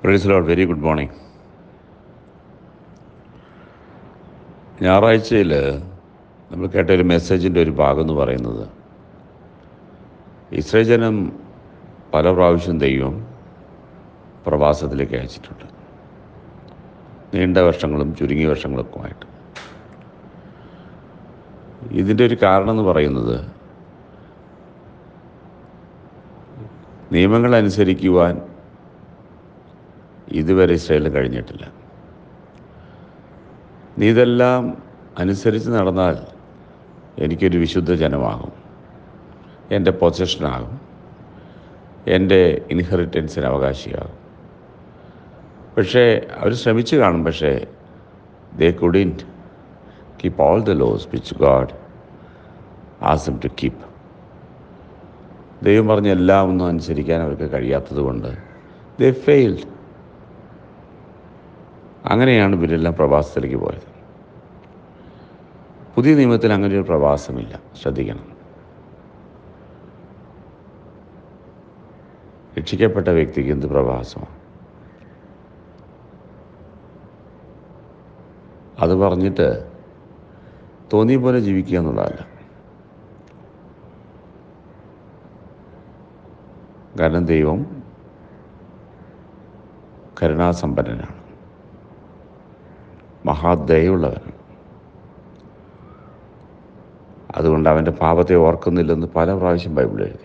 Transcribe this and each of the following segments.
price Lord very good morning ഞായറാഴ്ചയിൽ നമ്മൾ കേട്ട ഒരു മെസ്സേജിൻ്റെ ഒരു ഭാഗം എന്ന് പറയുന്നത് ഇസ്രയേൽ ജനം പല പ്രാവശ്യം ദൈവം പ്രവാസത്തിലേക്ക് അയച്ചിട്ടുണ്ട് നീണ്ട വർഷങ്ങളും ചുരുങ്ങിയ വർഷങ്ങളൊക്കെ ആയിട്ട് ഇതിൻ്റെ ഒരു കാരണം എന്ന് പറയുന്നത് നിയമങ്ങൾ അനുസരിക്കുവാൻ ഇതുവരെ ഇസ്രായേലിന് കഴിഞ്ഞിട്ടില്ല നീ ഇതെല്ലാം അനുസരിച്ച് നടന്നാൽ എനിക്കൊരു വിശുദ്ധ ജനമാകും എൻ്റെ പൊസഷനാകും എൻ്റെ ഇൻഹെറിറ്റൻസിന് അവകാശിയാകും പക്ഷേ അവർ ശ്രമിച്ചു കാണും പക്ഷേ they couldn't keep all the laws which God asked them to keep ദൈവം പറഞ്ഞ എല്ലാം ഒന്നും അനുസരിക്കാൻ അവർക്ക് കഴിയാത്തത് കൊണ്ട് ദേ ഫെയിൽഡ് അങ്ങനെയാണ് ഇവരെല്ലാം പ്രവാസത്തിലേക്ക് പോയത് പുതിയ നിയമത്തിൽ അങ്ങനെ ഒരു പ്രവാസമില്ല ശ്രദ്ധിക്കണം രക്ഷിക്കപ്പെട്ട വ്യക്തിക്ക് എന്ത് പ്രവാസമാണ് അത് പറഞ്ഞിട്ട് തോന്നിയ പോലെ ജീവിക്കുക എന്നുള്ളതല്ല കാരണം ദൈവം കരുണാസമ്പന്നനാണ് മഹാദയുള്ളവനാണ് അതുകൊണ്ട് അവൻ്റെ പാപത്തെ ഓർക്കുന്നില്ലെന്ന് പല പ്രാവശ്യം ബൈബിൾ എഴുതി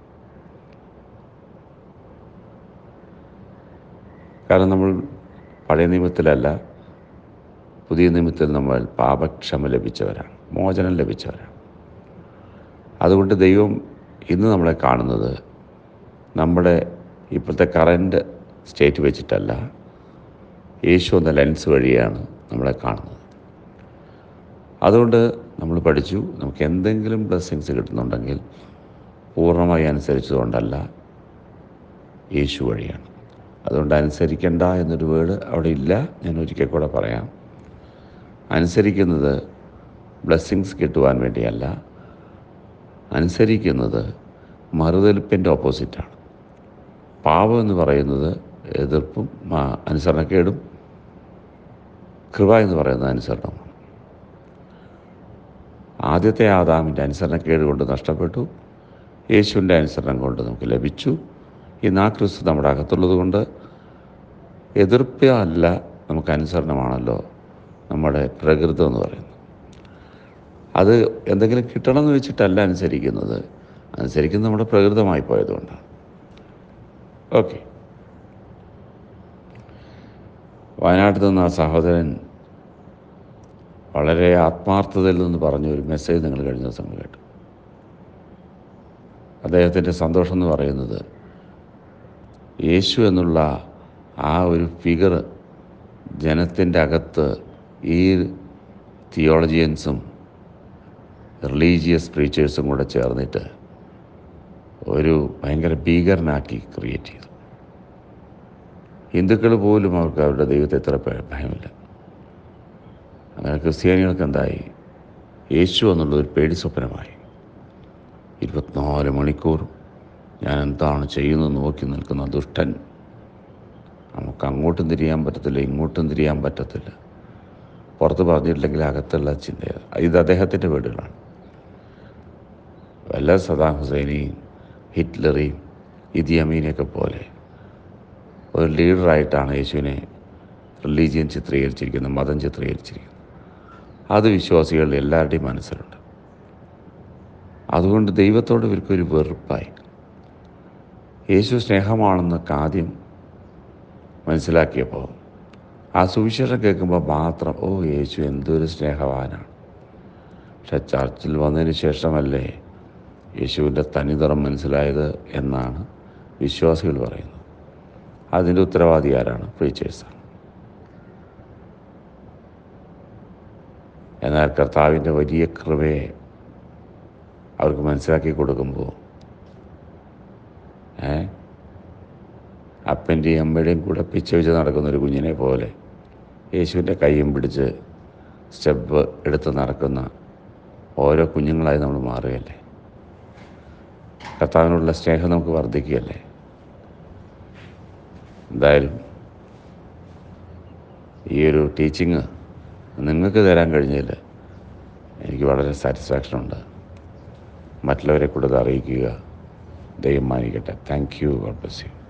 കാരണം നമ്മൾ പഴയ നിയമത്തിലല്ല പുതിയ നിയമത്തിൽ നമ്മൾ പാപക്ഷമ ലഭിച്ചവരാണ് മോചനം ലഭിച്ചവരാണ് അതുകൊണ്ട് ദൈവം ഇന്ന് നമ്മളെ കാണുന്നത് നമ്മുടെ ഇപ്പോഴത്തെ കറൻറ്റ് സ്റ്റേറ്റ് വെച്ചിട്ടല്ല യേശു എന്ന ലെൻസ് വഴിയാണ് നമ്മളെ കാണുന്നത് അതുകൊണ്ട് നമ്മൾ പഠിച്ചു നമുക്ക് എന്തെങ്കിലും ബ്ലെസ്സിങ്സ് കിട്ടുന്നുണ്ടെങ്കിൽ പൂർണ്ണമായി അനുസരിച്ചതുകൊണ്ടല്ല യേശു വഴിയാണ് അതുകൊണ്ട് അനുസരിക്കണ്ട എന്നൊരു വേർഡ് അവിടെ ഇല്ല ഞാൻ ഒരിക്കൽ കൂടെ പറയാം അനുസരിക്കുന്നത് ബ്ലെസ്സിങ്സ് കിട്ടുവാൻ വേണ്ടിയല്ല അനുസരിക്കുന്നത് മറുതലിപ്പിൻ്റെ ഓപ്പോസിറ്റാണ് പാപം എന്ന് പറയുന്നത് എതിർപ്പും ആ, അനുസരണക്കേടും കൃപ എന്ന് പറയുന്നത് അനുസരണമാണ് ആദ്യത്തെ ആദാമിൻ്റെ അനുസരണക്കേട് കൊണ്ട് നഷ്ടപ്പെട്ടു യേശുവിൻ്റെ അനുസരണം കൊണ്ട് നമുക്ക് ലഭിച്ചു ഇന്ന് ആ ക്രിസ്തു നമ്മുടെ അകത്തുള്ളത് കൊണ്ട് എതിർപ്പ് അല്ല നമുക്ക് അനുസരണമാണല്ലോ നമ്മുടെ പ്രകൃതം എന്ന് പറയുന്നത് അത് എന്തെങ്കിലും കിട്ടണമെന്ന് വെച്ചിട്ടല്ല അനുസരിക്കുന്നത് അനുസരിക്കുന്നത് നമ്മുടെ പ്രകൃതമായി പോയതുകൊണ്ടാണ് ഓക്കെ വയനാട്ടിൽ നിന്ന് ആ സഹോദരൻ വളരെ ആത്മാർത്ഥതയിൽ നിന്ന് പറഞ്ഞ ഒരു മെസ്സേജ് നിങ്ങൾ കഴിഞ്ഞ ദിവസം കേട്ടു അദ്ദേഹത്തിൻ്റെ സന്തോഷം എന്ന് പറയുന്നത് യേശു എന്നുള്ള ആ ഒരു ഫിഗർ ജനത്തിൻ്റെ അകത്ത് ഈ തിയോളജിയൻസും റിലീജിയസ് പ്രീച്ചേഴ്സും കൂടെ ചേർന്നിട്ട് ഒരു ഭയങ്കര ഭീകരനാക്കി ക്രിയേറ്റ് ചെയ്തു ഹിന്ദുക്കൾ പോലും അവർക്ക് അവരുടെ ദൈവത്തെ എത്ര ഭയ- ഭയമില്ല അങ്ങനെ ക്രിസ്ത്യാനികൾക്ക് എന്തായി യേശു എന്നുള്ള ഒരു പേടി സ്വപ്നമായി ഇരുപത്തിനാല് മണിക്കൂറും ഞാൻ എന്താണ് ചെയ്യുന്നത് നോക്കി നിൽക്കുന്ന ദുഷ്ടൻ നമുക്ക് അങ്ങോട്ടും തിരിയാൻ പറ്റത്തില്ല ഇങ്ങോട്ടും തിരിയാൻ പറ്റത്തില്ല പുറത്ത് പറഞ്ഞിട്ടില്ലെങ്കിൽ അകത്തുള്ള ചിന്തയാണ് ഇത് അദ്ദേഹത്തിൻ്റെ വീടുകളാണ് വല്ല സദാം ഹുസൈനെയും ഹിറ്റ്ലറെയും ഇതി അമീനെയൊക്കെ പോലെ ഒരു ലീഡറായിട്ടാണ് യേശുവിനെ റിലീജിയൻ ചിത്രീകരിച്ചിരിക്കുന്നത് മതം ചിത്രീകരിച്ചിരിക്കുന്നത് അത് വിശ്വാസികളുടെ എല്ലാവരുടെയും മനസ്സിലുണ്ട് അതുകൊണ്ട് ദൈവത്തോട് ഇവർക്കൊരു വെറുപ്പായി യേശു സ്നേഹമാണെന്നൊക്കെ ആദ്യം മനസ്സിലാക്കിയപ്പോൾ ആ സുവിശേഷം കേൾക്കുമ്പോൾ മാത്രം ഓ യേശു എന്തൊരു സ്നേഹവാനാണ് പക്ഷെ ചർച്ചിൽ വന്നതിന് ശേഷമല്ലേ യേശുവിൻ്റെ തനിനിറം മനസ്സിലായത് എന്നാണ് വിശ്വാസികൾ പറയുന്നത് അതിൻ്റെ ഉത്തരവാദി ആരാണ് പ്രീച്ചേഴ്സാണ് എന്നാൽ കർത്താവിൻ്റെ വലിയ കൃപയെ അവർക്ക് മനസ്സിലാക്കി കൊടുക്കുമ്പോൾ ഏ അപ്പൻ്റെയും അമ്മയുടെയും കൂടെ പിച്ച വെച്ച് നടക്കുന്ന ഒരു കുഞ്ഞിനെ പോലെ യേശുവിൻ്റെ കൈയും പിടിച്ച് സ്റ്റെപ്പ് എടുത്ത് നടക്കുന്ന ഓരോ കുഞ്ഞുങ്ങളായി നമ്മൾ മാറുകയല്ലേ കർത്താവിനോടുള്ള സ്നേഹം നമുക്ക് വർദ്ധിക്കുകയല്ലേ എന്തായാലും ഈ ഒരു ടീച്ചിങ് നിങ്ങൾക്ക് തരാൻ കഴിഞ്ഞതിൽ എനിക്ക് വളരെ സാറ്റിസ്ഫാക്ഷൻ ഉണ്ട് മറ്റുള്ളവരെ കൂടെ ഇത് അറിയിക്കുക ദൈവം മാനിക്കട്ടെ thank you God bless U